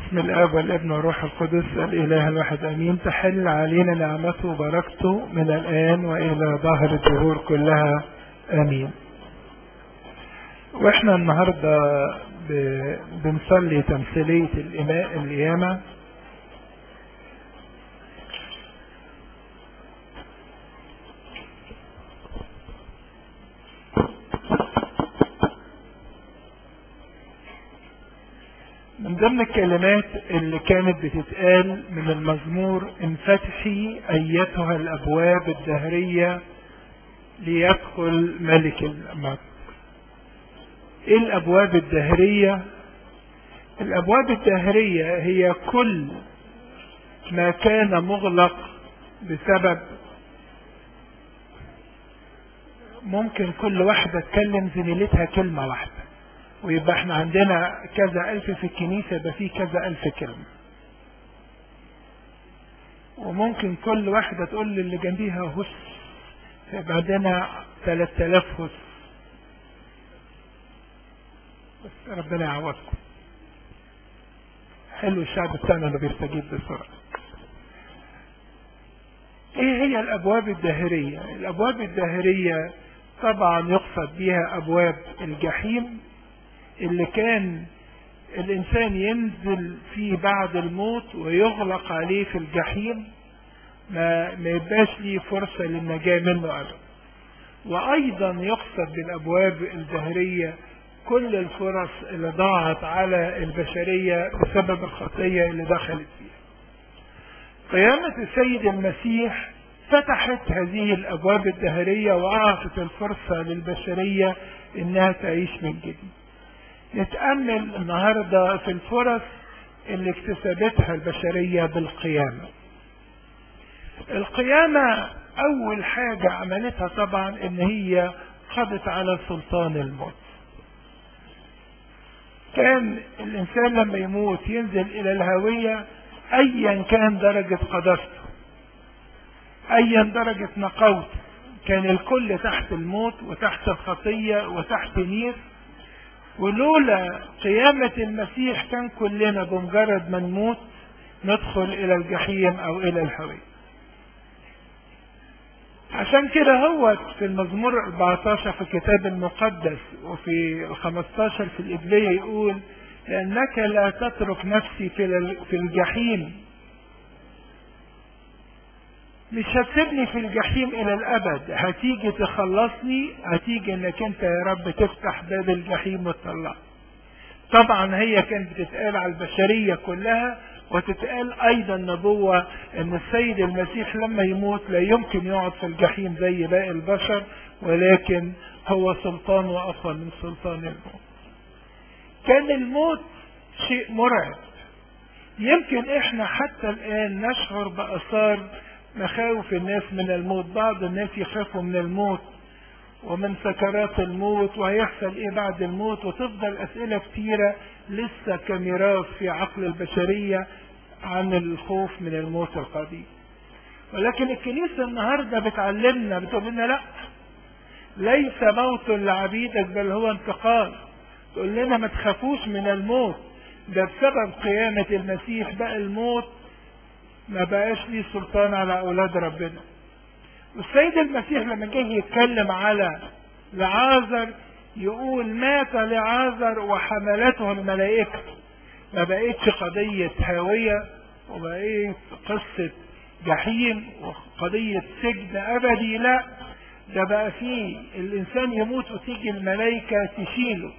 بسم الاب والابن والروح القدس الاله الواحد امين تحل علينا نعمته وبركته من الان والى ظهر الدهور كلها امين واحنا النهارده ب- بنصلي تمثيليه الإماء القيامه من ضمن الكلمات اللي كانت بتتقال من المزمور انفتحي ايتها الابواب الدهريه ليدخل ملك الملك ايه الابواب الدهريه الابواب الدهريه هي كل ما كان مغلق بسبب ممكن كل واحده تكلم زميلتها كلمه واحده ويبقى احنا عندنا كذا ألف في الكنيسة يبقى فيه كذا ألف كلمة وممكن كل واحدة تقول للي جنبيها هس يبقى عندنا 3000 هس بس ربنا يعوضكم حلو الشعب بتاعنا اللي بيستجيب بسرعة ايه هي الابواب الداهرية الابواب الداهرية طبعا يقصد بها ابواب الجحيم اللي كان الانسان ينزل فيه بعد الموت ويغلق عليه في الجحيم ما, ما يبقاش ليه فرصة للنجاة منه ابدا وايضا يقصد بالابواب الدهرية كل الفرص اللي ضاعت على البشرية بسبب الخطية اللي دخلت فيها قيامة السيد المسيح فتحت هذه الابواب الدهرية واعطت الفرصة للبشرية انها تعيش من جديد نتأمل النهاردة في الفرص اللي اكتسبتها البشرية بالقيامة القيامة أول حاجة عملتها طبعا إن هي قضت على سلطان الموت كان الإنسان لما يموت ينزل إلى الهوية أيا كان درجة قداسته أيا درجة نقاوته كان الكل تحت الموت وتحت الخطية وتحت نير ولولا قيامة المسيح كان كلنا بمجرد ما نموت ندخل إلى الجحيم أو إلى الهوية عشان كده هو في المزمور 14 في الكتاب المقدس وفي ال 15 في الإبلية يقول لأنك لا تترك نفسي في في الجحيم مش هتسيبني في الجحيم الى الابد هتيجي تخلصني هتيجي انك انت يا رب تفتح باب الجحيم وتطلع طبعا هي كانت بتتقال على البشرية كلها وتتقال ايضا نبوة ان السيد المسيح لما يموت لا يمكن يقعد في الجحيم زي باقي البشر ولكن هو سلطان واقوى من سلطان الموت كان الموت شيء مرعب يمكن احنا حتى الان نشعر باثار مخاوف الناس من الموت بعض الناس يخافوا من الموت ومن سكرات الموت وهيحصل ايه بعد الموت وتفضل اسئلة كتيرة لسه كميراث في عقل البشرية عن الخوف من الموت القديم ولكن الكنيسة النهاردة بتعلمنا بتقول لنا لا ليس موت لعبيدك بل هو انتقال تقول لنا ما تخافوش من الموت ده بسبب قيامة المسيح بقى الموت ما بقاش ليه سلطان على اولاد ربنا والسيد المسيح لما جه يتكلم على لعازر يقول مات لعازر وحملته الملائكة ما بقتش قضية هاوية وبقيت قصة جحيم وقضية سجن أبدي لا ده بقى فيه الإنسان يموت وتيجي الملائكة تشيله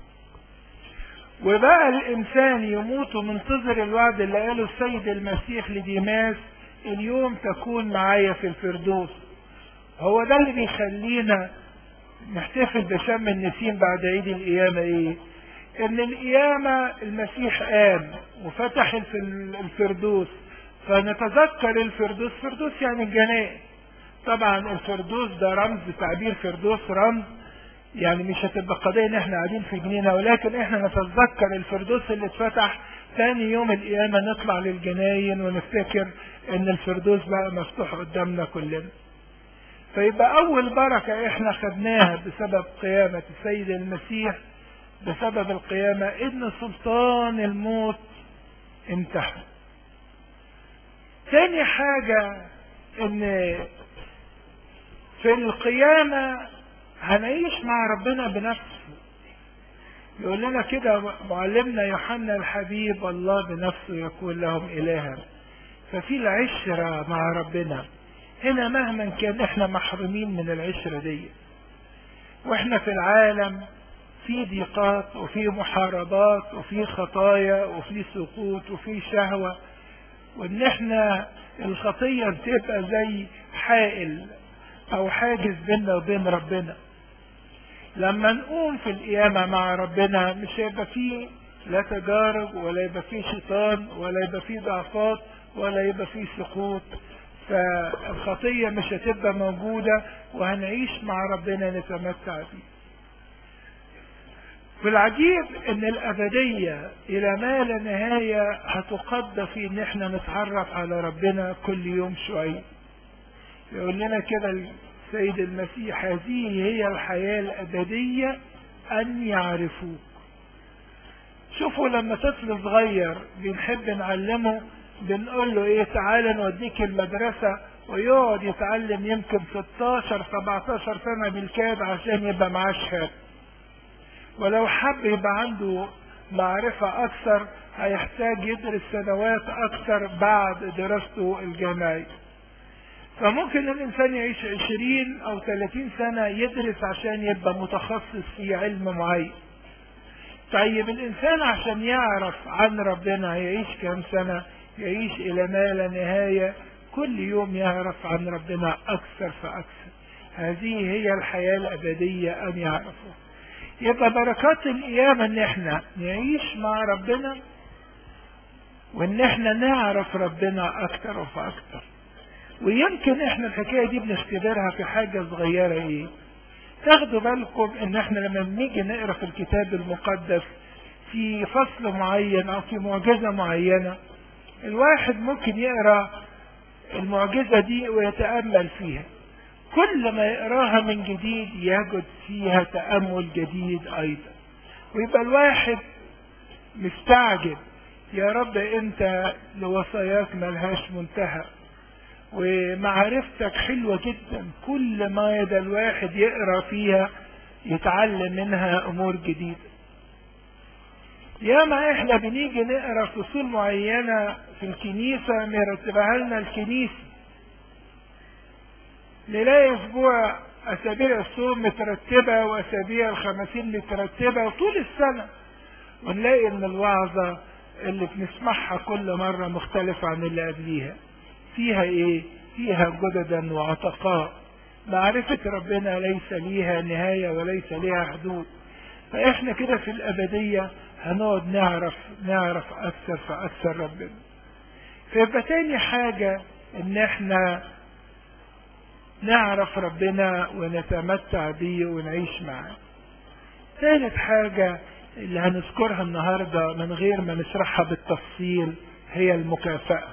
وبقى الإنسان يموت ومنتظر الوعد اللي قاله السيد المسيح لديماس اليوم تكون معايا في الفردوس هو ده اللي بيخلينا نحتفل بشم النسيم بعد عيد القيامة ايه ان القيامة المسيح قام وفتح الفردوس فنتذكر الفردوس فردوس يعني الجنان طبعا الفردوس ده رمز تعبير فردوس رمز يعني مش هتبقى قضية ان احنا قاعدين في جنينة ولكن احنا نتذكر الفردوس اللي اتفتح ثاني يوم القيامة نطلع للجناين ونفتكر ان الفردوس بقى مفتوح قدامنا كلنا فيبقى اول بركة احنا خدناها بسبب قيامة السيد المسيح بسبب القيامة ان سلطان الموت امتحن تاني حاجة ان في القيامة هنعيش مع ربنا بنفسه يقول لنا كده معلمنا يوحنا الحبيب الله بنفسه يكون لهم إلها ففي العشرة مع ربنا هنا مهما كان احنا محرومين من العشرة دي واحنا في العالم في ضيقات وفي محاربات وفي خطايا وفي سقوط وفي شهوة وان احنا الخطية بتبقى زي حائل او حاجز بيننا وبين ربنا لما نقوم في القيامة مع ربنا مش هيبقى فيه لا تجارب ولا يبقى فيه شيطان ولا يبقى فيه ضعفات ولا يبقى فيه سقوط فالخطية مش هتبقى موجودة وهنعيش مع ربنا نتمتع فيه والعجيب ان الابدية الى ما لا نهاية هتقضى في ان احنا نتعرف على ربنا كل يوم شوية يقول لنا كده السيد المسيح هذه هي الحياة الابدية ان يعرفوك شوفوا لما طفل صغير بنحب نعلمه بنقول له ايه تعالى نوديك المدرسة ويقعد يتعلم يمكن 16 17 سنة بالكاد عشان يبقى معاه شهادة ولو حب يبقى عنده معرفة أكثر هيحتاج يدرس سنوات أكثر بعد دراسته الجامعية فممكن الإنسان يعيش عشرين أو ثلاثين سنة يدرس عشان يبقى متخصص في علم معين طيب الإنسان عشان يعرف عن ربنا يعيش كم سنة يعيش إلى ما لا نهاية كل يوم يعرف عن ربنا أكثر فأكثر هذه هي الحياة الأبدية أن يعرفه يبقى بركات القيامة ان احنا نعيش مع ربنا وان احنا نعرف ربنا اكتر وفاكتر ويمكن احنا الحكاية دي بنختبرها في حاجة صغيرة ايه تاخدوا بالكم ان احنا لما بنيجي نقرا في الكتاب المقدس في فصل معين او في معجزة معينة الواحد ممكن يقرا المعجزة دي ويتأمل فيها كل ما يقراها من جديد يجد فيها تأمل جديد أيضا ويبقى الواحد مستعجب يا رب أنت لوصاياك ملهاش منتهى ومعرفتك حلوة جدا كل ما يدا الواحد يقرا فيها يتعلم منها أمور جديدة ياما احنا بنيجي نقرا فصول معينة في الكنيسة مرتبها لنا الكنيسة نلاقي اسبوع اسابيع الصوم مترتبة واسابيع الخمسين مترتبة طول السنة ونلاقي ان الوعظة اللي بنسمعها كل مرة مختلفة عن اللي قبليها فيها ايه فيها جددا وعتقاء معرفة ربنا ليس ليها نهاية وليس ليها حدود فاحنا كده في الابدية هنقعد نعرف نعرف اكثر فاكثر ربنا فيبقى تاني حاجة ان احنا نعرف ربنا ونتمتع بيه ونعيش معاه ثالث حاجة اللي هنذكرها النهاردة من غير ما نشرحها بالتفصيل هي المكافأة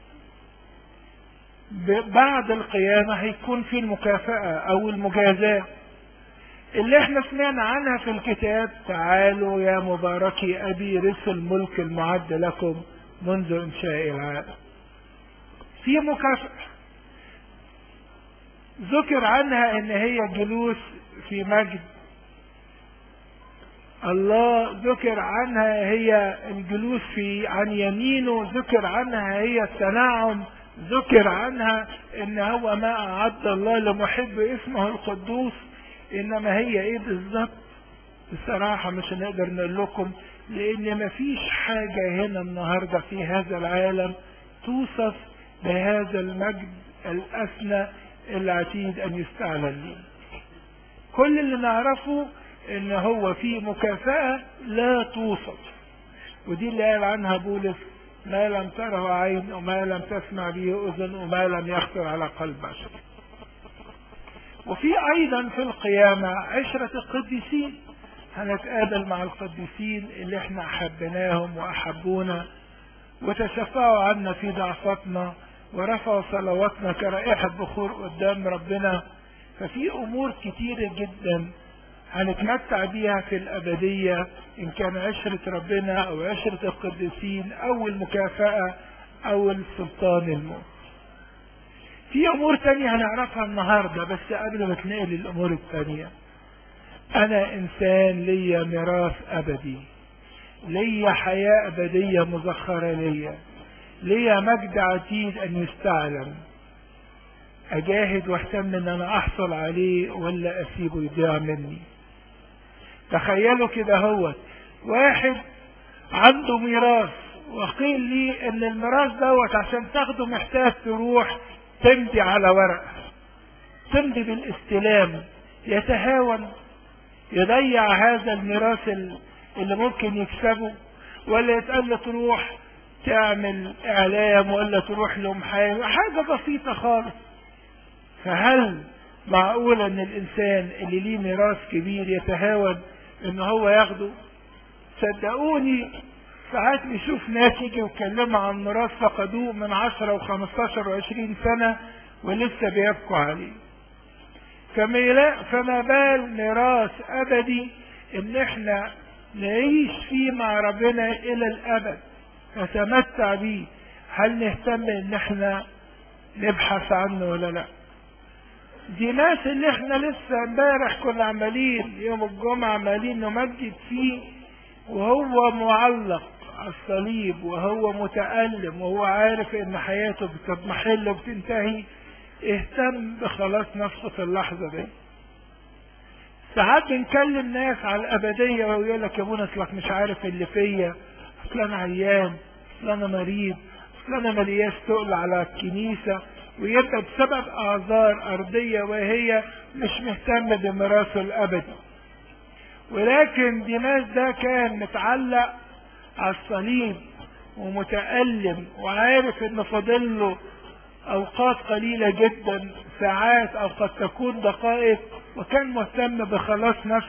بعد القيامة هيكون في المكافأة أو المجازاة اللي احنا سمعنا عنها في الكتاب تعالوا يا مباركي أبي رث الملك المعد لكم منذ إنشاء العالم في مكافأة ذكر عنها ان هي جلوس في مجد الله ذكر عنها هي الجلوس في عن يمينه ذكر عنها هي التنعم ذكر عنها ان هو ما اعد الله لمحب اسمه القدوس انما هي ايه بالظبط بصراحة مش هنقدر نقول لكم لان مفيش حاجة هنا النهاردة في هذا العالم توصف بهذا المجد الاسنى العتيد ان يستعلن لي كل اللي نعرفه ان هو في مكافأة لا توصف ودي اللي قال عنها بولس ما لم تره عين وما لم تسمع به اذن وما لم يخطر على قلب بشر وفي ايضا في القيامة عشرة القديسين هنتقابل مع القديسين اللي احنا احبناهم واحبونا وتشفعوا عنا في ضعفتنا ورفعوا صلواتنا كرائحة بخور قدام ربنا ففي امور كتيرة جدا هنتمتع بيها في الأبدية إن كان عشرة ربنا أو عشرة القديسين أو المكافأة أو السلطان الموت في أمور تانية هنعرفها النهاردة بس قبل ما تنقل الأمور التانية أنا إنسان ليا ميراث أبدي ليا حياة أبدية مزخرة ليا ليا مجد عتيد أن يستعلم أجاهد واهتم أن أنا أحصل عليه ولا أسيبه يضيع مني تخيلوا كده هو واحد عنده ميراث وقيل لي ان الميراث دوت عشان تاخده محتاج تروح تمضي على ورق تمضي بالاستلام يتهاون يضيع هذا الميراث اللي ممكن يكسبه ولا يتقال له تروح تعمل اعلام ولا تروح لهم حاجه حاجه بسيطه خالص فهل معقول ان الانسان اللي ليه ميراث كبير يتهاون ان هو ياخده صدقوني ساعات نشوف ناس يجي يتكلموا عن ميراث فقدوه من عشرة وخمستاشر وعشرين سنة ولسه بيبكوا عليه فما بال ميراث ابدي ان احنا نعيش فيه مع ربنا الى الابد نتمتع بيه هل نهتم ان احنا نبحث عنه ولا لا دي ناس اللي احنا لسه امبارح كنا عمالين يوم الجمعة عمالين نمجد فيه وهو معلق على الصليب وهو متألم وهو عارف ان حياته بتضمحل وبتنتهي اهتم بخلاص نفسه في اللحظة دي ساعات بنكلم ناس على الأبدية ويقول لك يا ابونا اصلك مش عارف اللي فيا اصل انا عيان اصل انا مريض اصل انا ملياش تقل على الكنيسة ويبقى بسبب اعذار ارضية وهي مش مهتم بميراثه الابدي ولكن ديماس ده كان متعلق على الصليب ومتألم وعارف ان فاضل له اوقات قليلة جدا ساعات او قد تكون دقائق وكان مهتم بخلاص نفسه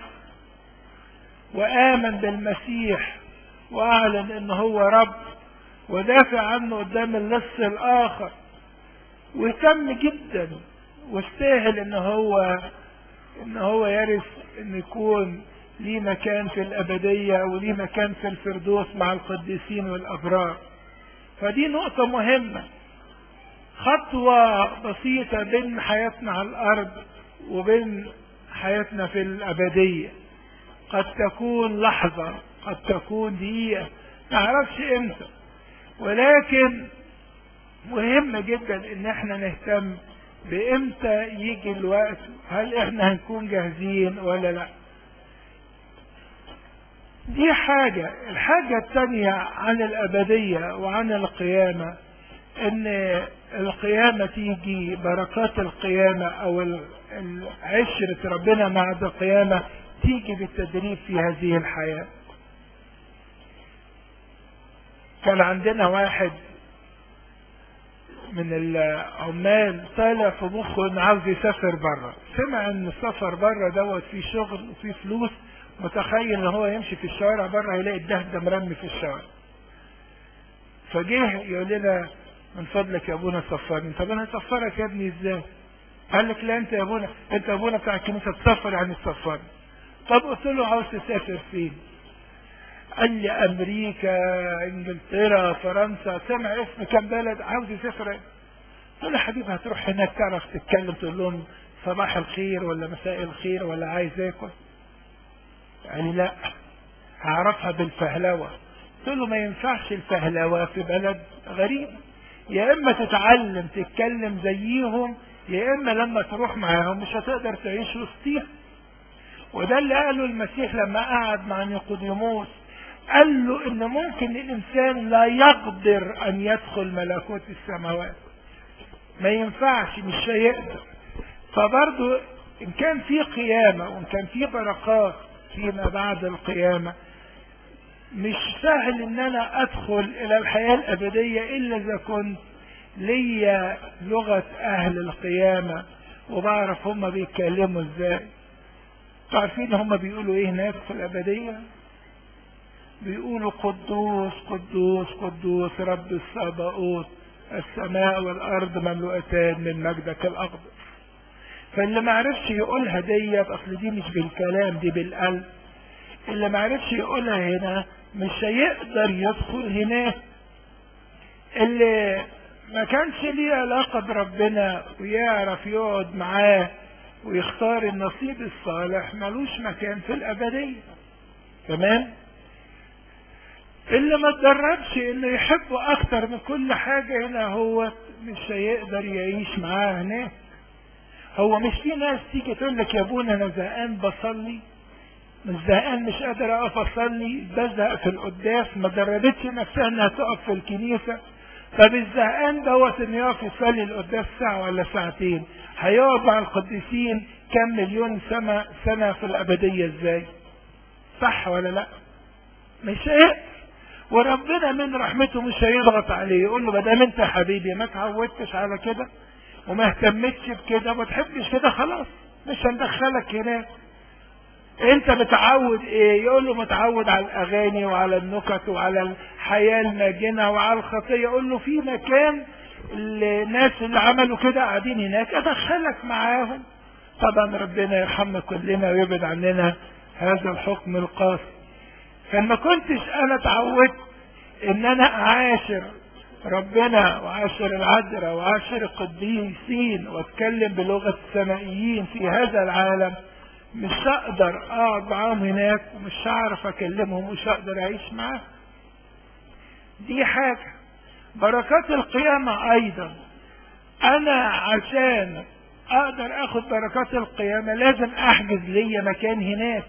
وامن بالمسيح واعلن ان هو رب ودافع عنه قدام اللص الاخر واهتم جدا واستاهل ان هو ان هو يرث ان يكون ليه مكان في الابدية وليه مكان في الفردوس مع القديسين والابرار فدي نقطة مهمة خطوة بسيطة بين حياتنا على الارض وبين حياتنا في الابدية قد تكون لحظة قد تكون دقيقة نعرفش امتى ولكن مهم جدا ان احنا نهتم بامتى يجي الوقت هل احنا هنكون جاهزين ولا لا دي حاجة الحاجة التانية عن الابدية وعن القيامة ان القيامة تيجي بركات القيامة او عشرة ربنا مع القيامة تيجي بالتدريب في هذه الحياة كان عندنا واحد من العمال طالع في مخه انه عاوز يسافر بره سمع ان السفر بره دوت فيه شغل وفيه فلوس متخيل ان هو يمشي في الشوارع بره يلاقي الدهب ده مرمي في الشوارع فجه يقول لنا من فضلك يا ابونا سفرني طب انا هسفرك يا ابني ازاي قال لك لا انت يا ابونا انت يا ابونا بتاع الكنيسه تسفر يعني تسفرني طب قلت له عاوز تسافر فين قال لي امريكا انجلترا فرنسا سمع اسم كم بلد عاوز يسافر قلت له حبيبي هتروح هناك تعرف تتكلم تقول لهم صباح الخير ولا مساء الخير ولا عايز اكل قال لي لا هعرفها بالفهلوه قلت له ما ينفعش الفهلوه في بلد غريب يا اما تتعلم تتكلم زيهم يا اما لما تروح معاهم مش هتقدر تعيش وسطيهم وده اللي قاله المسيح لما قعد مع نيقوديموس قال له ان ممكن الانسان لا يقدر ان يدخل ملكوت السماوات ما ينفعش مش هيقدر فبرضه ان كان في قيامة وان كان في بركات فيما بعد القيامة مش سهل ان انا ادخل الى الحياة الابدية الا اذا كنت ليا لغة اهل القيامة وبعرف هم بيتكلموا ازاي عارفين هم بيقولوا ايه هناك في الابدية بيقولوا قدوس قدوس قدوس رب السباؤوت السماء والارض مملوءتان من مجدك الاقدس فاللي ما عرفش يقولها ديت اصل دي مش بالكلام دي بالقلب اللي ما عرفش يقولها هنا مش هيقدر يدخل هناك اللي ما كانش ليه علاقة بربنا ويعرف يقعد معاه ويختار النصيب الصالح ملوش مكان في الأبدية تمام اللي ما تدربش انه يحبه اكتر من كل حاجة هنا هو مش هيقدر يعيش معاه هناك هو مش في ناس تيجي تقول لك يا ابونا انا زهقان بصلي مش زهقان مش قادر اقف اصلي بزهق في القداس ما دربتش نفسها انها تقف في الكنيسه طب الزهقان دوت انه يقف يصلي القداس ساعه ولا ساعتين هيقعد مع القديسين كم مليون سنه سنه في الابديه ازاي؟ صح ولا لا؟ مش هيقدر وربنا من رحمته مش هيضغط عليه يقول له ما دام انت حبيبي ما اتعودتش على كده وما اهتمتش بكده وما تحبش كده خلاص مش هندخلك هناك انت متعود ايه يقول له متعود على الاغاني وعلى النكت وعلى الحياه الماجنه وعلى الخطيه يقول له في مكان الناس اللي عملوا كده قاعدين هناك ادخلك معاهم طبعا ربنا يرحمنا كلنا ويبعد عننا هذا الحكم القاسي فما كنتش انا اتعودت ان انا اعاشر ربنا وعاشر العذراء وعاشر القديسين واتكلم بلغه السمائيين في هذا العالم مش هقدر اقعد معاهم هناك ومش هعرف اكلمهم ومش هقدر اعيش معاهم دي حاجة بركات القيامة ايضا انا عشان اقدر اخد بركات القيامة لازم احجز ليا مكان هناك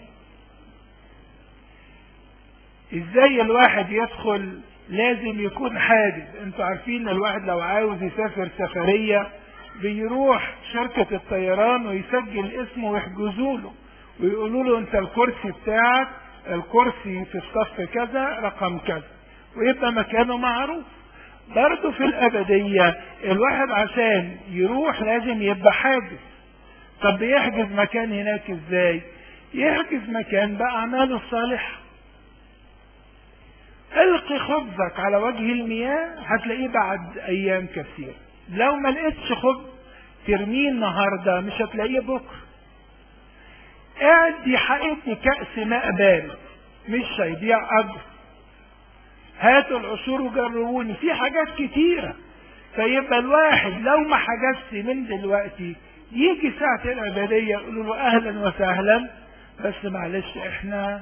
ازاي الواحد يدخل لازم يكون حاجز انتوا عارفين الواحد لو عاوز يسافر سفرية بيروح شركة الطيران ويسجل اسمه ويحجزوا له ويقولوا له انت الكرسي بتاعك الكرسي في الصف كذا رقم كذا ويبقى مكانه معروف برضه في الأبدية الواحد عشان يروح لازم يبقى حاجز طب بيحجز مكان هناك ازاي يحجز مكان بأعماله الصالحة القي خبزك على وجه المياه هتلاقيه بعد ايام كثير لو ما لقيتش خبز ترميه النهارده مش هتلاقيه بكره قاعد يحققني كأس ماء بارد مش هيضيع أجر هاتوا العصور وجربوني في حاجات كتيرة فيبقى الواحد لو ما حجزش من دلوقتي يجي ساعة الأبدية يقولوا له أهلا وسهلا بس معلش احنا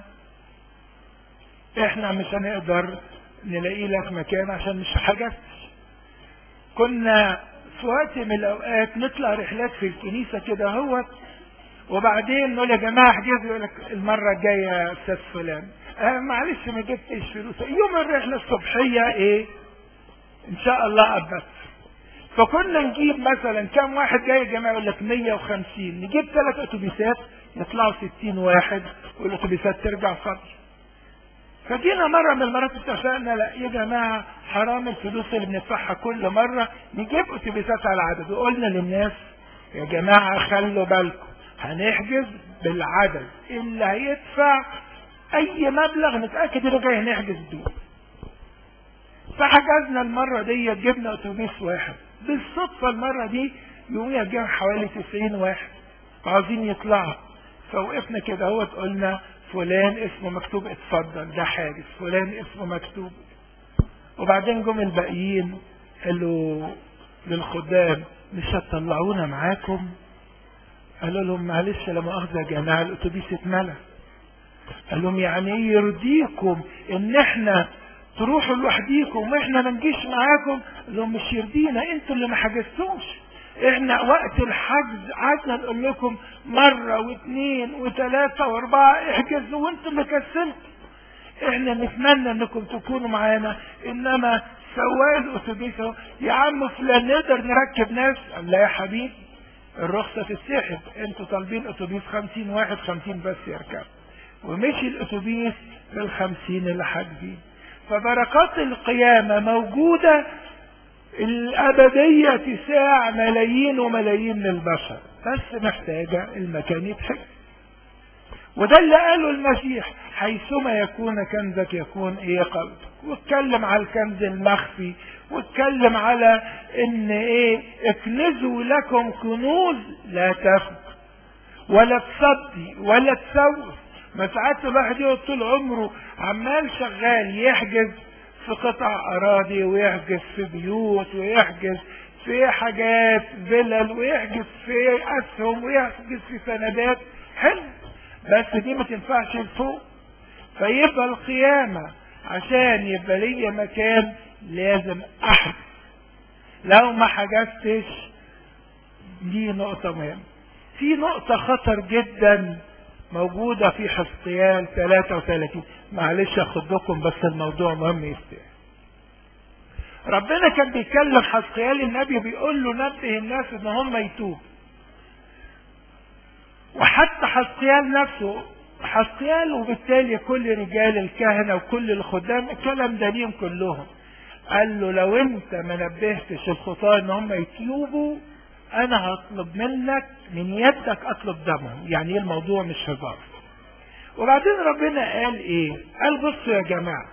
احنا مش هنقدر نلاقي لك مكان عشان مش حجزت كنا في وقت من الأوقات نطلع رحلات في الكنيسة كده هو وبعدين نقول يا جماعة احجزوا يقول لك المرة الجاية يا أستاذ فلان آه معلش ما جبتش فلوس يوم الرحلة الصبحية ايه ان شاء الله أبت فكنا نجيب مثلا كم واحد جاي يا جماعة يقول لك 150 نجيب ثلاث اتوبيسات يطلعوا 60 واحد والاتوبيسات ترجع فاضية فجينا مرة من المرات اتفقنا لا يا جماعة حرام الفلوس اللي بندفعها كل مرة نجيب اتوبيسات على العدد وقلنا للناس يا جماعة خلوا بالكم هنحجز بالعدد اللي هيدفع اي مبلغ نتاكد انه جاي نحجز بيه فحجزنا المره دي جبنا اتوبيس واحد بالصدفه المره دي يوميها جاب حوالي 90 واحد عاوزين يطلعوا فوقفنا كده اهوت قلنا فلان اسمه مكتوب اتفضل ده حاجز فلان اسمه مكتوب وبعدين جم الباقيين قالوا للخدام مش هتطلعونا معاكم قالوا لهم معلش لا مؤاخذه يا جماعه الاتوبيس اتملى قال لهم يعني ايه يرضيكم ان احنا تروحوا لوحديكم واحنا ما نجيش معاكم قال لهم مش يرضينا انتوا اللي ما حجزتوش احنا وقت الحجز قعدنا نقول لكم مره واثنين وثلاثه واربعه احجزوا وانتوا اللي كسلتوا احنا نتمنى انكم تكونوا معانا انما سواق الاتوبيس يا عم فلان نقدر نركب ناس قال لا يا حبيبي الرخصة في الساحب انتوا طالبين اتوبيس خمسين واحد خمسين بس يركب ومشي الاتوبيس للخمسين اللي حاجزين فبركات القيامة موجودة الأبدية تساع ملايين وملايين من البشر بس محتاجة المكان يتحجز وده اللي قاله المسيح حيثما يكون كنزك يكون ايه قلبك واتكلم على الكنز المخفي واتكلم على ان ايه اكنزوا لكم كنوز لا تفنى ولا تصدي ولا تسوس ما ساعات الواحد يقعد طول عمره عمال شغال يحجز في قطع اراضي ويحجز في بيوت ويحجز في حاجات فلل ويحجز في اسهم ويحجز في سندات حلو بس دي ما تنفعش لفوق فيبقى القيامة عشان يبقى ليا مكان لازم احجز لو ما حجزتش دي نقطة مهمة في نقطة خطر جدا موجودة في حسقيال 33 معلش اخد لكم بس الموضوع مهم يستاهل ربنا كان بيكلم حسقيال النبي بيقول له نبه الناس ان هم يتوب وحتى حسقيال نفسه حسقيال وبالتالي كل رجال الكهنة وكل الخدام الكلام ده ليهم كلهم قال له لو انت ما نبهتش الخطاة ان هم يتوبوا انا هطلب منك من يدك اطلب دمهم يعني ايه الموضوع مش هزار وبعدين ربنا قال ايه قال بصوا يا جماعة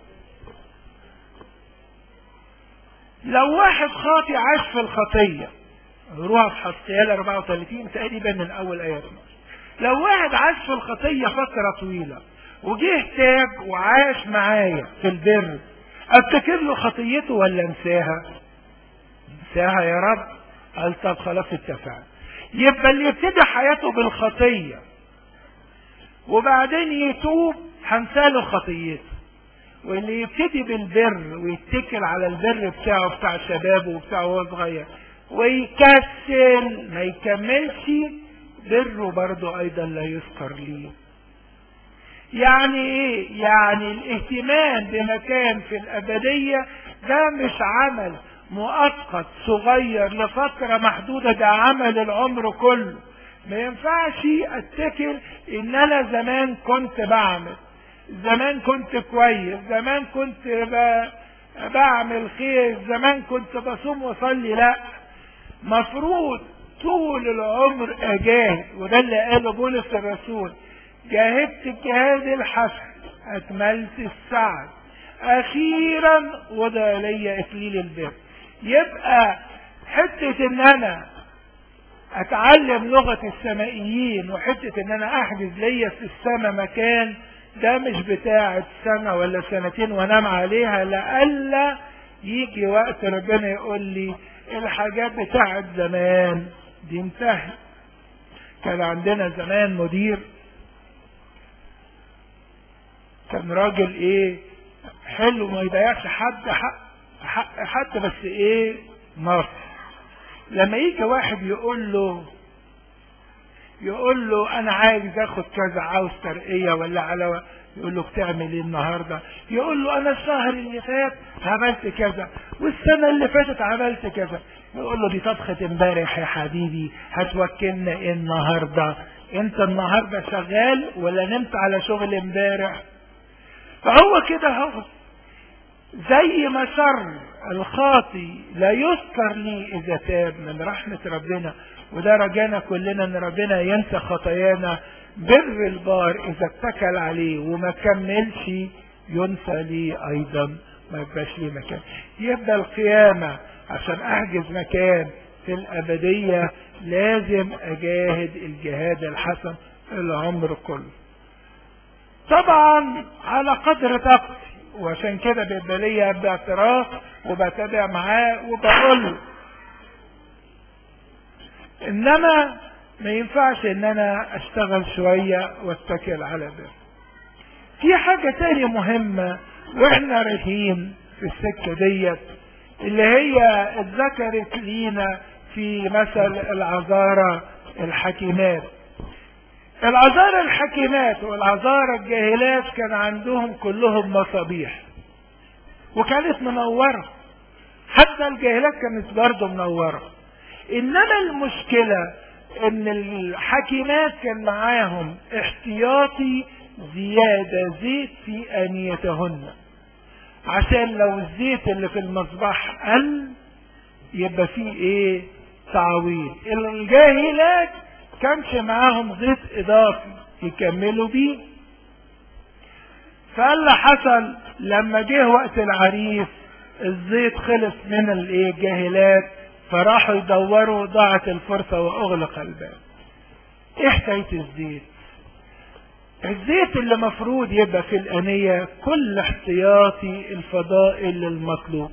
لو واحد خاطي عاش في الخطية روح في حسقيال 34 تقريبا من اول ايه 12 لو واحد عاش في الخطية فترة طويلة وجه تاب وعاش معايا في البر افتكر له خطيته ولا انساها انساها يا رب قال طب خلاص اتفقنا يبقى اللي يبتدي حياته بالخطية وبعدين يتوب هنساله خطيته واللي يبتدي بالبر ويتكل على البر بتاعه بتاع شبابه وبتاعه وهو صغير ويكسل ما يكملش بره برضه ايضا لا يذكر ليه يعني ايه يعني الاهتمام بمكان في الابدية ده مش عمل مؤقت صغير لفترة محدودة ده عمل العمر كله ما ينفعش اتكل ان انا زمان كنت بعمل زمان كنت كويس زمان كنت ب... بعمل خير زمان كنت بصوم وصلي لا مفروض طول العمر اجاهد وده اللي قاله بولس الرسول جاهدت الجهاد الحسن اكملت السعد اخيرا وضع لي اكليل البر يبقى حتة ان انا اتعلم لغة السمائيين وحتة ان انا احجز ليا في السماء مكان ده مش بتاعة سنة ولا سنتين وانام عليها لألا يجي وقت ربنا يقول لي الحاجات بتاعت زمان دي انتهت كان عندنا زمان مدير كان راجل ايه حلو ما يضيعش حد حق, حق حد بس ايه نص لما يجي واحد يقول له يقول له انا عايز اخد كذا عاوز ترقيه ولا على يقول له بتعمل ايه النهارده يقول له انا الشهر اللي فات عملت كذا والسنه اللي فاتت عملت كذا يقول له دي طبخه امبارح يا حبيبي هتوكلنا ايه النهارده انت النهارده شغال ولا نمت على شغل امبارح فهو كده هو زي ما شر الخاطي لا يذكر لي اذا تاب من رحمه ربنا وده رجانا كلنا ان ربنا ينسى خطايانا بر البار اذا اتكل عليه وما كملش ينسى لي ايضا ما يبقاش لي مكان يبقى القيامة عشان احجز مكان في الابدية لازم اجاهد الجهاد الحسن العمر كله طبعا على قدر طاقتي وعشان كده بيبقى ليا باعتراف وبتابع معاه وبقول له انما ما ينفعش ان انا اشتغل شوية واتكل على ده في حاجة تانية مهمة واحنا رايحين في السكة ديت اللي هي اتذكرت لينا في مثل العذارى الحكيمات العذارى الحكيمات والعذارى الجاهلات كان عندهم كلهم مصابيح وكانت منورة حتى الجاهلات كانت برضه منورة انما المشكلة ان الحكيمات كان معاهم احتياطي زيادة زيت في انيتهن عشان لو الزيت اللي في المصباح قل يبقى فيه ايه تعويض الجاهلات كانش معاهم زيت اضافي يكملوا بيه فاللي حصل لما جه وقت العريس الزيت خلص من الايه الجاهلات فراحوا يدوروا ضاعت الفرصة واغلق الباب ايه حكاية الزيت الزيت اللي مفروض يبقى في الأنية كل احتياطي الفضائل المطلوب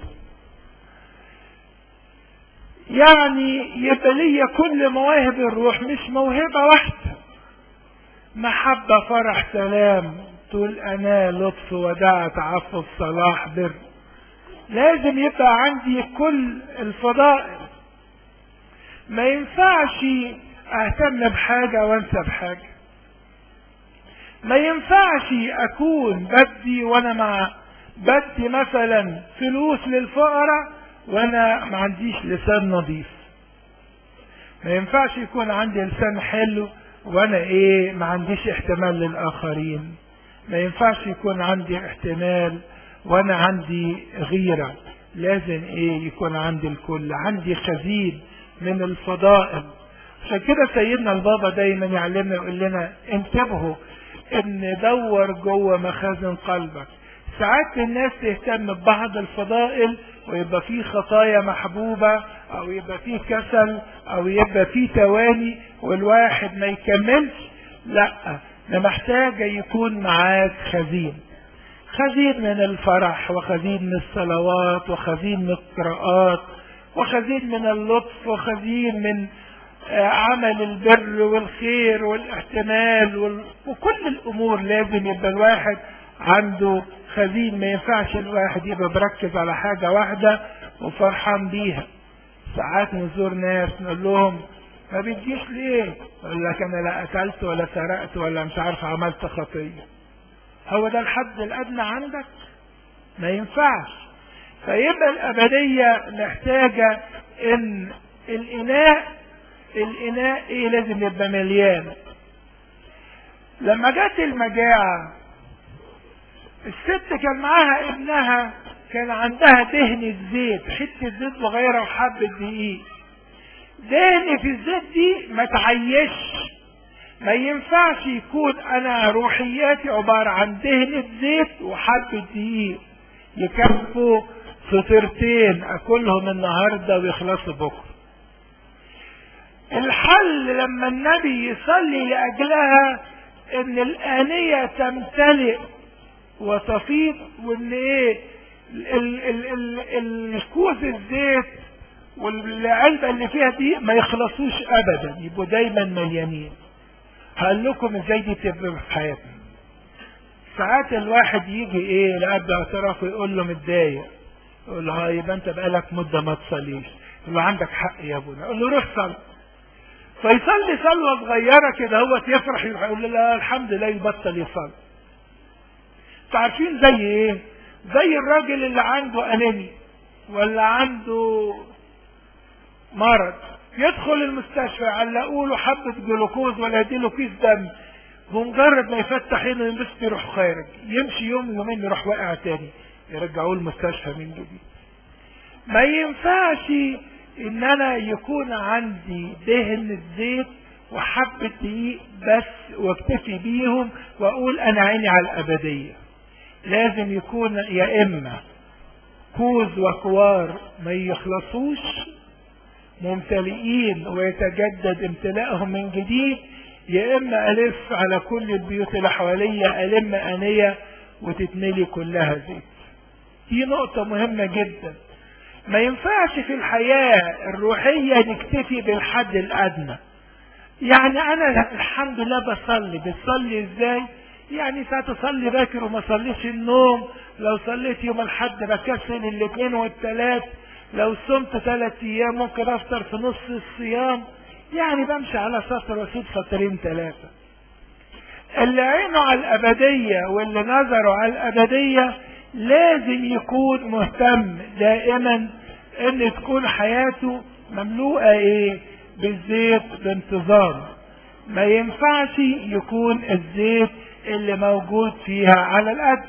يعني يبقى ليا كل مواهب الروح مش موهبة واحدة محبة فرح سلام طول أنا لطف وداع تعفف صلاح بر لازم يبقى عندي كل الفضائل ما ينفعش اهتم بحاجة وانسى بحاجة ما ينفعش اكون بدي وانا مع بدي مثلا فلوس للفقراء وانا ما عنديش لسان نظيف ما ينفعش يكون عندي لسان حلو وانا ايه ما عنديش احتمال للاخرين ما ينفعش يكون عندي احتمال وانا عندي غيرة لازم ايه يكون عندي الكل عندي خزين من الفضائل عشان كده سيدنا البابا دايما يعلمنا يقول لنا انتبهوا ان دور جوه مخازن قلبك ساعات الناس تهتم ببعض الفضائل ويبقى فيه خطايا محبوبة او يبقى فيه كسل او يبقى فيه تواني والواحد ما يكملش لا ده محتاج يكون معاك خزين خزين من الفرح وخزين من الصلوات وخزين من القراءات وخزين من اللطف وخزين من عمل البر والخير والاحتمال وال... وكل الامور لازم يبقى الواحد عنده خزين ما ينفعش الواحد يبقى مركز على حاجه واحده وفرحان بيها ساعات نزور ناس نقول لهم ما بتجيش ليه يقول لك انا لا قتلت ولا سرقت ولا مش عارف عملت خطيه هو ده الحد الادنى عندك ما ينفعش فيبقى الابديه محتاجه ان الاناء الاناء ايه لازم يبقى مليان لما جت المجاعة الست كان معاها ابنها كان عندها دهن زيت حتة زيت صغيرة وحبة دقيق دهن في الزيت دي ما تعيش ما ينفعش يكون انا روحياتي عبارة عن دهنة زيت وحبة دقيق يكفوا فطيرتين اكلهم النهاردة ويخلصوا بكرة الحل لما النبي يصلي لأجلها ان الآنية تمتلئ وتفيض وان ايه الكوز الزيت والعلبة اللي فيها دي ما يخلصوش ابدا يبقوا دايما مليانين هقول لكم ازاي دي بتبقى في حياتنا ساعات الواحد يجي ايه لأب اعترافه يقول له متضايق يقول له ها يبقى انت بقالك مدة ما تصليش يقول له عندك حق يا ابونا يقول له روح صلي فيصلي صلوة صغيرة كده هو يفرح يقول له لا الحمد لله يبطل يصلي عارفين زي ايه زي الراجل اللي عنده انيمي ولا عنده مرض يدخل المستشفى يعلقوا له حبة جلوكوز ولا يديله كيس دم بمجرد ما يفتح عينه ينبسط يروح خارج يمشي يوم يومين يروح واقع تاني يرجعوه المستشفى من جديد ما ينفعش ان انا يكون عندي دهن الزيت وحبة دقيق بس واكتفي بيهم واقول انا عيني على الابدية لازم يكون يا اما كوز وكوار ما يخلصوش ممتلئين ويتجدد امتلاءهم من جديد يا اما الف على كل البيوت اللي حواليا الم انية وتتملي كلها زيت دي نقطة مهمة جدا ما ينفعش في الحياة الروحية نكتفي بالحد الأدنى يعني أنا الحمد لله بصلي بتصلي إزاي يعني ساعات أصلي باكر وما صليش النوم لو صليت يوم الحد بكسل الاثنين والثلاث لو صمت ثلاث أيام ممكن أفطر في نص الصيام يعني بمشي على سطر واسيب سطرين ثلاثة اللي عينه على الأبدية واللي نظره على الأبدية لازم يكون مهتم دائما ان تكون حياته مملوءة ايه بالزيت بانتظام ما ينفعش يكون الزيت اللي موجود فيها على القد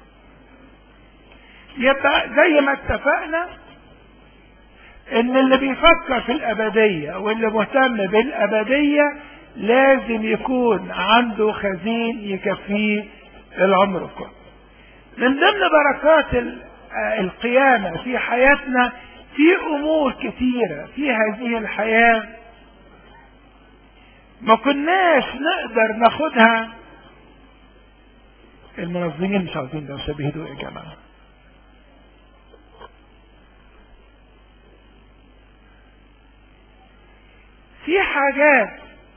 يبقى زي ما اتفقنا ان اللي بيفكر في الابدية واللي مهتم بالابدية لازم يكون عنده خزين يكفيه العمر كله من ضمن بركات القيامة في حياتنا في أمور كثيرة في هذه الحياة ما كناش نقدر ناخدها المنظمين مش عاوزين ده شبهدوا يا جماعه في حاجات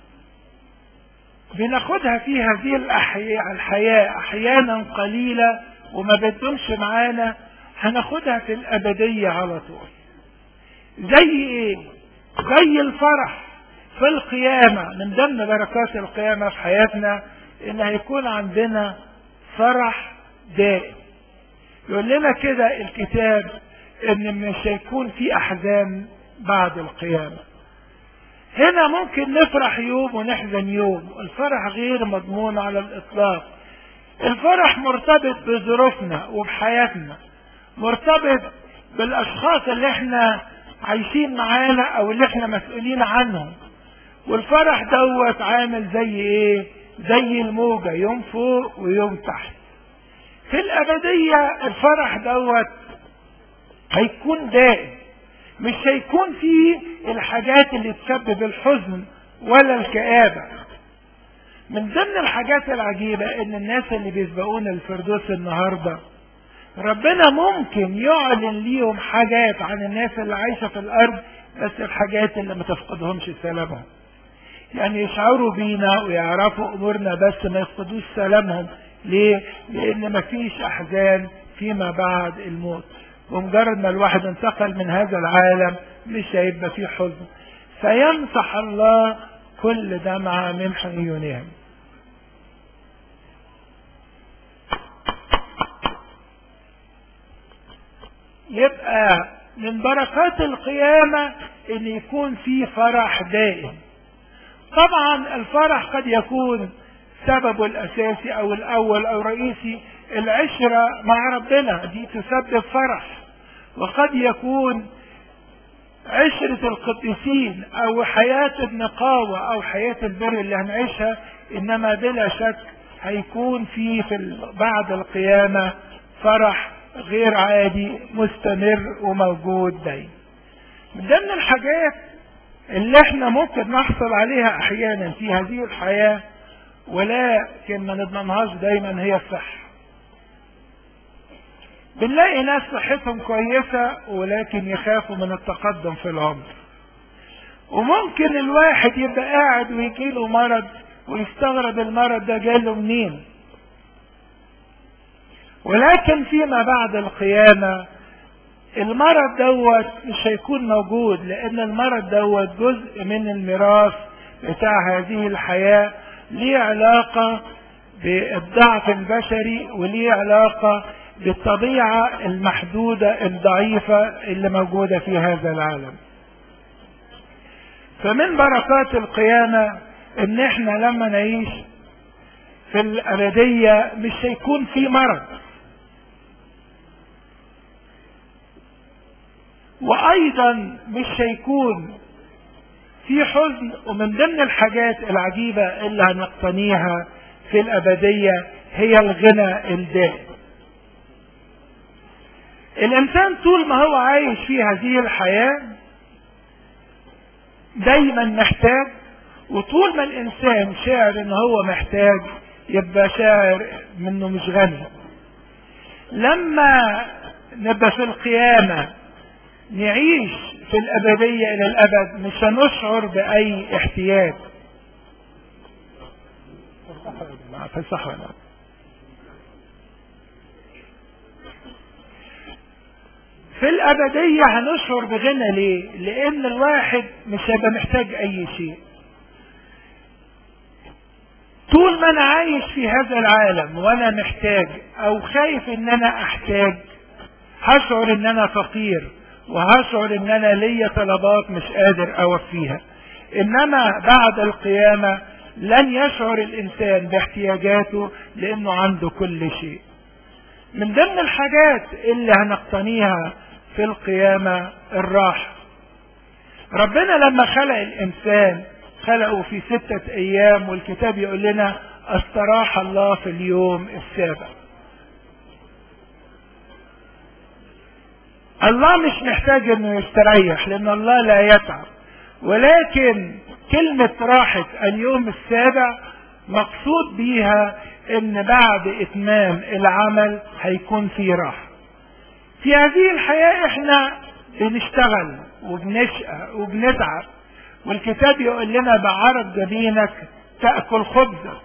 بناخدها في هذه الأحياء الحياة أحيانا قليلة وما بتدومش معانا هناخدها في الأبدية على طول زي إيه؟ زي الفرح في القيامة من ضمن بركات القيامة في حياتنا إن هيكون عندنا فرح دائم يقول لنا كده الكتاب إن مش هيكون في أحزان بعد القيامة هنا ممكن نفرح يوم ونحزن يوم الفرح غير مضمون على الإطلاق الفرح مرتبط بظروفنا وبحياتنا مرتبط بالأشخاص اللي احنا عايشين معانا أو اللي احنا مسؤولين عنهم والفرح دوت عامل زي ايه زي الموجة يوم فوق ويوم تحت في الأبدية الفرح دوت هيكون دائم مش هيكون فيه الحاجات اللي تسبب الحزن ولا الكآبة من ضمن الحاجات العجيبة ان الناس اللي بيسبقونا الفردوس النهاردة ربنا ممكن يعلن ليهم حاجات عن الناس اللي عايشة في الارض بس الحاجات اللي ما تفقدهمش سلامهم يعني يشعروا بينا ويعرفوا امورنا بس ما يفقدوش سلامهم ليه لان مفيش احزان فيما بعد الموت ومجرد ما الواحد انتقل من هذا العالم مش هيبقى فيه حزن فيمسح الله كل دمعة من عيونهم يبقى من بركات القيامة ان يكون في فرح دائم طبعا الفرح قد يكون سببه الاساسي او الاول او رئيسي العشرة مع ربنا دي تسبب فرح وقد يكون عشرة القديسين او حياة النقاوة او حياة البر اللي هنعيشها انما بلا شك هيكون في, في بعد القيامة فرح غير عادي مستمر وموجود دايما من ضمن الحاجات اللي احنا ممكن نحصل عليها احيانا في هذه الحياة ولكن ما نضمنهاش دايما هي الصحة بنلاقي ناس صحتهم كويسة ولكن يخافوا من التقدم في العمر وممكن الواحد يبقى قاعد ويجيله مرض ويستغرب المرض ده جاله منين ولكن فيما بعد القيامة المرض دوت مش هيكون موجود لان المرض دوت جزء من الميراث بتاع هذه الحياة ليه علاقة بالضعف البشري وليه علاقة بالطبيعة المحدودة الضعيفة اللي موجودة في هذا العالم فمن بركات القيامة ان احنا لما نعيش في الابدية مش هيكون في مرض وايضا مش هيكون في حزن ومن ضمن الحاجات العجيبة اللي هنقتنيها في الابدية هي الغنى الدائم الانسان طول ما هو عايش في هذه الحياة دايما محتاج وطول ما الانسان شاعر ان هو محتاج يبقى شاعر منه مش غني لما نبقى في القيامة نعيش في الأبدية إلى الأبد مش هنشعر بأي احتياج في الصحراء في الأبدية هنشعر بغنى ليه؟ لأن الواحد مش هيبقى محتاج أي شيء. طول ما أنا عايش في هذا العالم وأنا محتاج أو خايف إن أنا أحتاج هشعر إن أنا فقير وهشعر إن أنا ليا طلبات مش قادر أوفيها. إنما بعد القيامة لن يشعر الإنسان باحتياجاته لأنه عنده كل شيء. من ضمن الحاجات اللي هنقتنيها في القيامة الراحة ربنا لما خلق الإنسان خلقه في ستة أيام والكتاب يقول لنا استراح الله في اليوم السابع الله مش محتاج انه يستريح لان الله لا يتعب ولكن كلمة راحة اليوم السابع مقصود بيها ان بعد اتمام العمل هيكون في راحة في هذه الحياة احنا بنشتغل وبنشقى وبنتعب والكتاب يقول لنا بعرض جبينك تأكل خبزك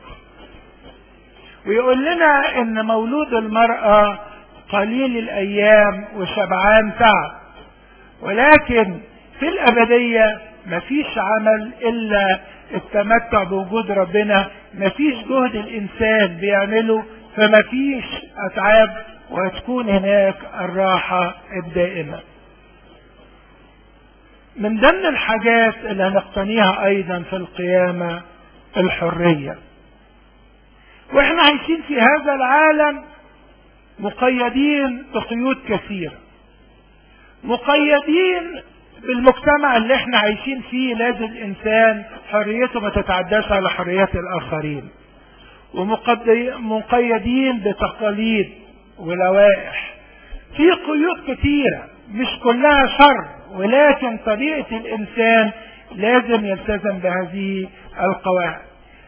ويقول لنا ان مولود المرأة قليل الايام وشبعان تعب ولكن في الابدية مفيش عمل الا التمتع بوجود ربنا مفيش جهد الانسان بيعمله فمفيش اتعاب وتكون هناك الراحة الدائمة من ضمن الحاجات اللي هنقتنيها ايضا في القيامة الحرية واحنا عايشين في هذا العالم مقيدين بقيود كثيرة مقيدين بالمجتمع اللي احنا عايشين فيه لازم الانسان حريته ما تتعداش على حريات الاخرين ومقيدين بتقاليد ولوائح في قيود كثيرة مش كلها شر ولكن طبيعة الانسان لازم يلتزم بهذه القواعد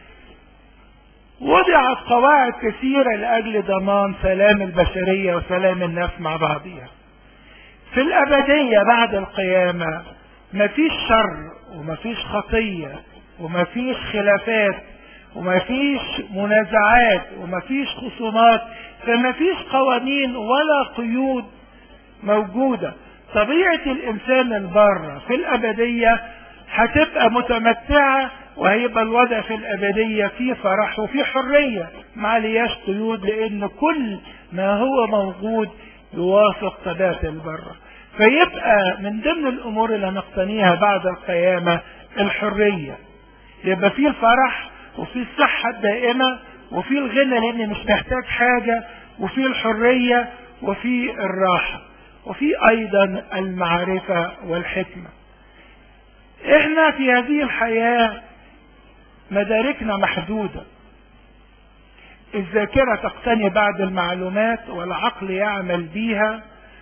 وضعت قواعد كثيرة لأجل ضمان سلام البشرية وسلام الناس مع بعضها في الأبدية بعد القيامة مفيش شر ومفيش خطية ومفيش خلافات ومفيش منازعات ومفيش خصومات فمفيش قوانين ولا قيود موجودة طبيعة الإنسان البارة في الأبدية هتبقى متمتعة وهيبقى الوضع في الأبدية فيه فرح وفيه حرية ما علياش قيود لأن كل ما هو موجود يوافق طبيعة البرة فيبقى من ضمن الأمور اللي هنقتنيها بعد القيامة الحرية يبقى فيه الفرح وفيه الصحة الدائمة وفيه الغنى لأن مش محتاج حاجة وفيه الحرية وفيه الراحة وفيه أيضا المعرفة والحكمة احنا في هذه الحياة مداركنا محدودة الذاكرة تقتني بعض المعلومات والعقل يعمل بيها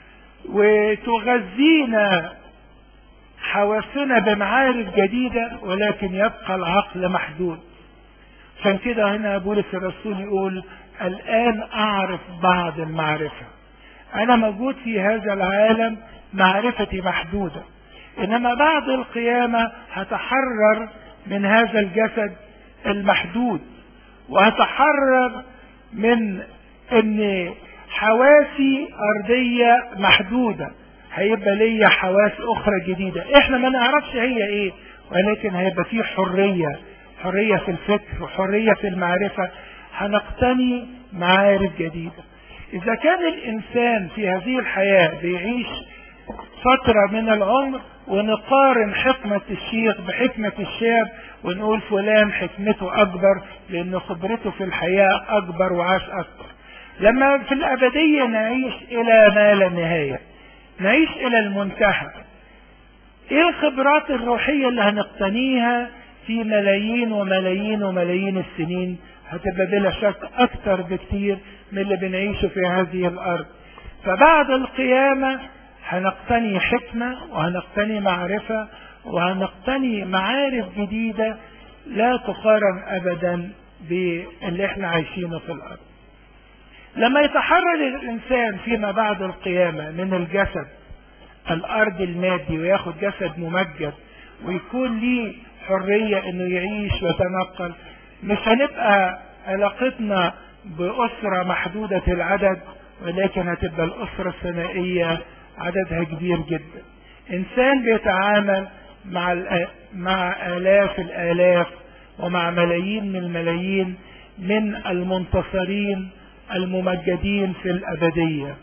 وتغذينا حواسنا بمعارف جديدة ولكن يبقى العقل محدود عشان كده هنا بولس الرسول يقول الآن أعرف بعض المعرفة أنا موجود في هذا العالم معرفتي محدودة إنما بعد القيامة هتحرر من هذا الجسد المحدود وهتحرر من ان حواسي ارضية محدودة هيبقى ليا حواس اخرى جديدة احنا ما نعرفش هي ايه ولكن هيبقى فيه حرية حرية في الفكر وحرية في المعرفة هنقتني معارف جديدة اذا كان الانسان في هذه الحياة بيعيش فترة من العمر ونقارن حكمة الشيخ بحكمة الشاب ونقول فلان حكمته أكبر لأن خبرته في الحياة أكبر وعاش أكبر لما في الأبدية نعيش إلى ما لا نهاية نعيش إلى المنتهى إيه الخبرات الروحية اللي هنقتنيها في ملايين وملايين وملايين السنين هتبقى بلا شك أكثر بكتير من اللي بنعيشه في هذه الأرض فبعد القيامة هنقتني حكمة وهنقتني معرفة وهنقتني معارف جديدة لا تقارن أبدا باللي احنا عايشينه في الأرض لما يتحرر الإنسان فيما بعد القيامة من الجسد الأرض المادي وياخد جسد ممجد ويكون ليه حرية انه يعيش ويتنقل مش هنبقى علاقتنا بأسرة محدودة العدد ولكن هتبقى الأسرة الثنائية عددها كبير جدا انسان بيتعامل مع مع الاف الالاف ومع ملايين من الملايين من المنتصرين الممجدين في الابديه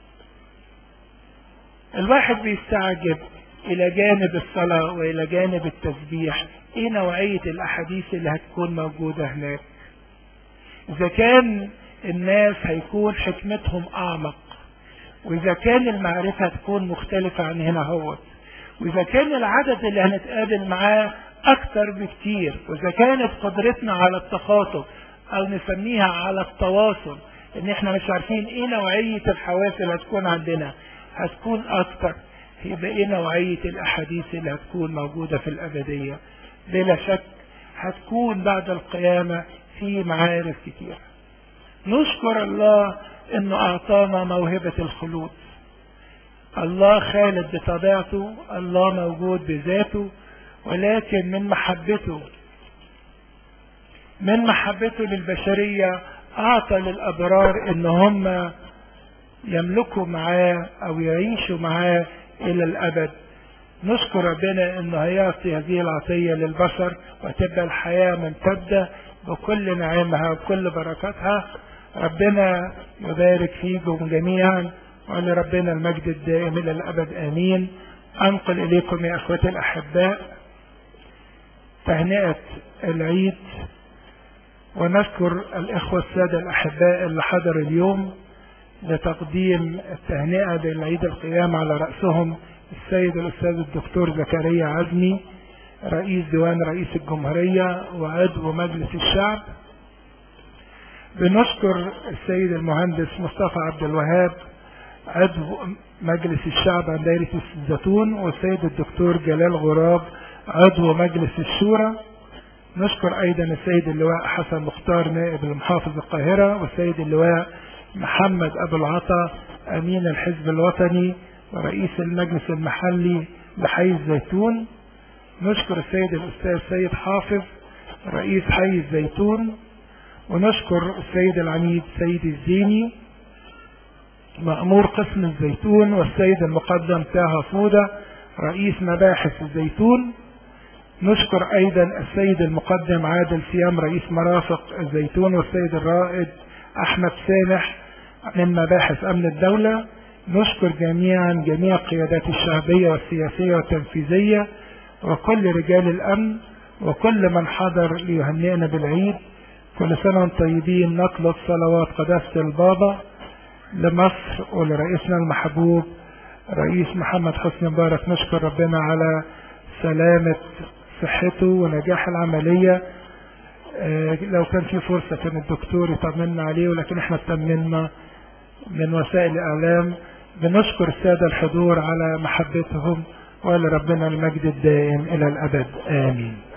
الواحد بيستعجب الى جانب الصلاه والى جانب التسبيح ايه نوعيه الاحاديث اللي هتكون موجوده هناك اذا كان الناس هيكون حكمتهم اعمق واذا كان المعرفة تكون مختلفة عن هنا هو واذا كان العدد اللي هنتقابل معاه اكتر بكتير واذا كانت قدرتنا على التخاطب او نسميها على التواصل ان احنا مش عارفين ايه نوعية الحواس اللي هتكون عندنا هتكون اكتر يبقى ايه نوعية الاحاديث اللي هتكون موجودة في الابدية بلا شك هتكون بعد القيامة في معارف كتيرة نشكر الله انه اعطانا موهبة الخلود الله خالد بطبيعته الله موجود بذاته ولكن من محبته من محبته للبشرية اعطى للابرار ان هم يملكوا معاه او يعيشوا معاه الى الابد نشكر ربنا انه هيعطي هذه العطية للبشر وتبقى الحياة ممتدة بكل نعمها وكل بركاتها ربنا يبارك فيكم جميعا ولربنا المجد الدائم الى الابد امين انقل اليكم يا اخوتي الاحباء تهنئة العيد ونشكر الاخوة السادة الاحباء اللي حضروا اليوم لتقديم التهنئة بالعيد القيامة على رأسهم السيد الأستاذ الدكتور زكريا عزمي رئيس ديوان رئيس الجمهورية وعضو مجلس الشعب بنشكر السيد المهندس مصطفى عبد الوهاب عضو مجلس الشعب عن دائرة الزيتون والسيد الدكتور جلال غراب عضو مجلس الشورى نشكر أيضا السيد اللواء حسن مختار نائب المحافظ القاهرة والسيد اللواء محمد أبو العطا أمين الحزب الوطني ورئيس المجلس المحلي لحي الزيتون نشكر السيد الأستاذ سيد حافظ رئيس حي الزيتون ونشكر السيد العميد سيد الزيني مأمور قسم الزيتون والسيد المقدم تاها فودة رئيس مباحث الزيتون نشكر أيضا السيد المقدم عادل سيام رئيس مرافق الزيتون والسيد الرائد أحمد سامح من مباحث أمن الدولة نشكر جميعا جميع القيادات الشعبية والسياسية والتنفيذية وكل رجال الأمن وكل من حضر ليهنئنا بالعيد كل سنة وانتم طيبين نطلب صلوات قداسة البابا لمصر ولرئيسنا المحبوب رئيس محمد حسني مبارك نشكر ربنا على سلامة صحته ونجاح العملية اه لو كان في فرصة كان الدكتور يطمنا عليه ولكن احنا اطمنا من وسائل الاعلام بنشكر السادة الحضور على محبتهم ولربنا المجد الدائم الى الابد امين